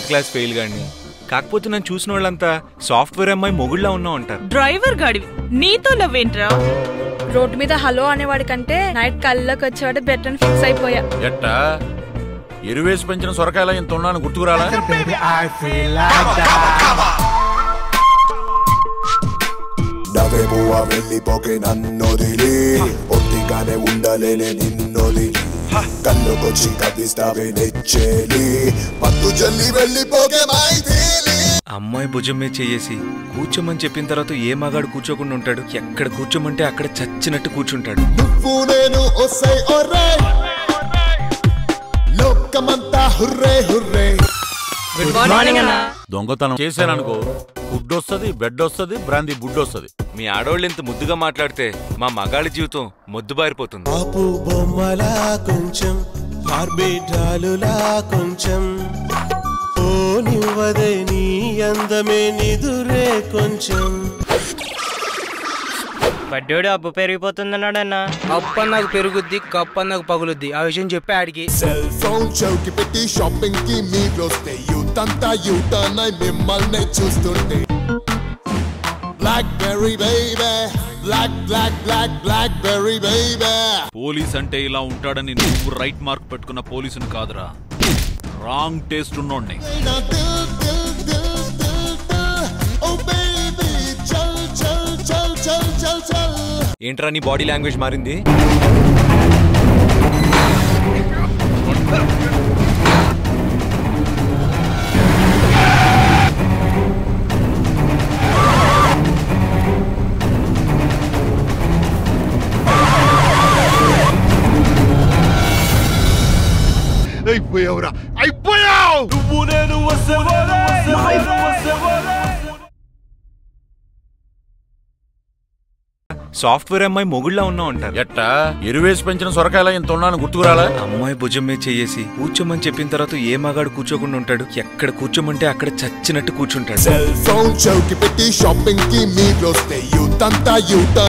class fail గాని కాకపోతే నన్ను చూసిన వాళ్ళంతా సాఫ్ట్వేర్ అమ్మాయి మొగుళ్ళ ఉన్నా ఉంటారు డ్రైవర్ గాడివి నీతో లవ్ ఏంట్రా రోడ్డు మీద హలో అనేవాడి కంటే నైట్ కళ్ళకి వచ్చేవాడు బెటర్ అని ఫిక్స్ అయిపోయా ఎట్టా ఎరువేసి పెంచిన సొరకాయల ఇంత ఉన్నాను గుర్తుకురాలా నవేమో వెళ్ళిపోకే నన్నొదిలి ఒత్తిగానే ఉండలేనే నిన్నొదిలి కళ్ళకొచ్చి కదిస్తావే నెచ్చేలి పట్టు జల్లి వెళ్ళిపోకే మైథిలి అమ్మాయి భుజం మీద చేసి కూర్చోమని చెప్పిన తర్వాత ఏ మగాడు కూర్చోకుండా ఉంటాడు ఎక్కడ కూర్చోమంటే అక్కడ చచ్చినట్టు కూర్చుంటాడు నువ్వు నేను ఒసై ఒరే లోకమంతా హుర్రే హుర్రే గుడ్ మార్నింగ్ అన్న దొంగతనం చేశాననుకో ఫుడ్ వస్తుంది బెడ్ వస్తుంది బ్రాందీ బుడ్ వస్తుంది మీ ఆడవాళ్ళు ఇంత ముద్దుగా మాట్లాడితే మా మగాళ్ళ జీవితం మొద్దుబారిపోతుంది పాపు బొమ్మలా కొంచెం బార్బిటాలులా కొంచెం ఓ నివ్వదే నీ అందమే నిదురే కొంచెం బడ్డోడు అప్పు పెరిగిపోతుందన్నాడన్న అప్ప నాకు పెరుగుద్ది కప్ప నాకు పగులుద్ది ఆ విషయం చెప్పి ఆడికి సెల్ ఫోన్ చౌకి పెట్టి షాపింగ్ కి మీరొస్తే యూత్ అంతా యూటర్న్ అయి మిమ్మల్ని చూస్తుంటే black berry baby black black black black berry baby police అంటే ఇలా ఉంటాడని నువ్వు రైట్ మార్క్ పెట్టుకున్న పోలీసుని కాదురా రాంగ్ టేస్ట్ ఉన్నోడ్ని నా దిల్ దిల్ దిల్ దిల్ దిల్ ఓ బేబీ చల్ చల్ చల్ చల్ చల్ చల్ ఏంట్రా నీ బాడీ లాంగ్వేజ్ మారింది అయిపోయావురా అయిపోయావు సాఫ్ట్వేర్ అమ్మాయి మొగుళ్ళ ఉన్నా ఉంటారు ఎట్టా ఎరువేసి పెంచిన సొరకాయల ఇంత ఉన్నాను గుర్తుకురాలా అమ్మాయి భుజం మీద చేసి కూర్చోమని చెప్పిన తర్వాత ఏ మగాడు కూర్చోకుండా ఉంటాడు ఎక్కడ కూర్చోమంటే అక్కడ చచ్చినట్టు కూర్చుంటాడు సెల్ ఫోన్ చౌకి పెట్టి షాపింగ్ కి మీరొస్తే యూత్ అంతా యూటర్న్